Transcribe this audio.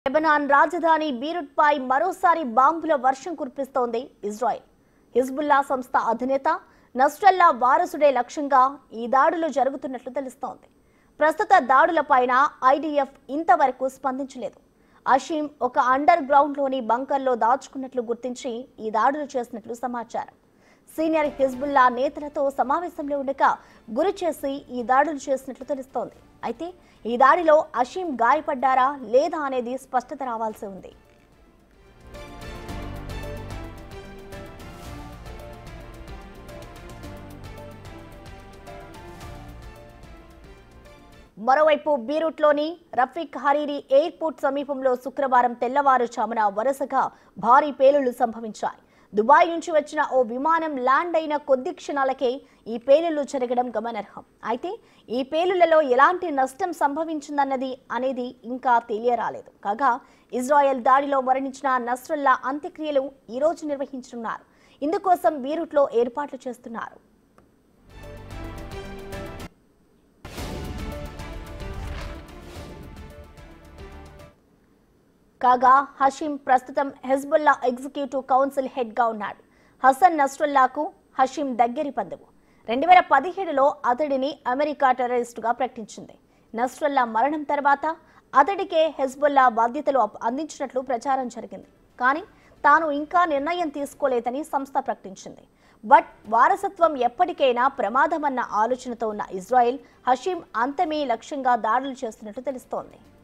Lebanon రాజధాని Beirut పై మరోసారి బాంబుల వర్షం కురిపిస్తోంది ఇజ్రాయెల్ హిజ్బుల్లా సంస్థ అధినేత నస్రల్లా వారసుడే లక్ష్యంగా ఈ దాడులు జరుగుతున్నట్లు తెలుస్తోంది ప్రస్తుత దాడులపైన ఐడిఎఫ్ ఇంతవరకు స్పందించలేదు అషీం ఒక అండర్ గ్రౌండ్లోని బంకర్లో దాచుకున్నట్లు గుర్తించి ఈ దాడులు చేసినట్లు సమాచారం సీనియర్ హిజ్బుల్లా నేతలతో సమావేశంలో ఉండగా గురి చేసి ఈ దాడులు చేసినట్లు తెలుస్తోంది అయితే ఈ దాడిలో అషీం గాయపడ్డారా లేదా అనేది స్పష్టత రావాల్సి ఉంది మరోవైపు బీరూట్లోని రఫీక్ హరీరి ఎయిర్పోర్ట్ సమీపంలో శుక్రవారం తెల్లవారుజామున వరుసగా భారీ పేలుళ్లు సంభవించాయి దుబాయ్ నుంచి వచ్చిన ఓ విమానం ల్యాండ్ అయిన కొద్ది క్షణాలకే ఈ పేలుళ్లు జరగడం గమనార్హం అయితే ఈ పేలుళ్లలో ఎలాంటి నష్టం సంభవించిందన్నది అనేది ఇంకా తెలియరాలేదు కాగా ఇజ్రాయెల్ దాడిలో మరణించిన నస్రుల్లా అంత్యక్రియలు ఈ రోజు నిర్వహించనున్నారు ఇందుకోసం బీరూట్లో ఏర్పాట్లు చేస్తున్నారు కాగా హషీం ప్రస్తుతం హెజ్బుల్లా ఎగ్జిక్యూటివ్ కౌన్సిల్ హెడ్ గా ఉన్నాడు హసన్ నస్రుల్లాకు హషీం దగ్గరి బంధువు రెండు వేల పదిహేడులో అతడిని అమెరికా టెర్రరిస్టుగా ప్రకటించింది నస్రుల్లా మరణం తర్వాత అతడికే హెజ్బుల్లా బాధ్యతలు అప్- అందించినట్లు ప్రచారం జరిగింది కానీ తాను ఇంకా నిర్ణయం తీసుకోలేదని సంస్థ ప్రకటించింది బట్ వారసత్వం ఎప్పటికైనా ప్రమాదమన్న ఆలోచనతో ఉన్న ఇజ్రాయెల్ హషీం అంతమే లక్ష్యంగా దాడులు చేస్తున్నట్లు తెలుస్తోంది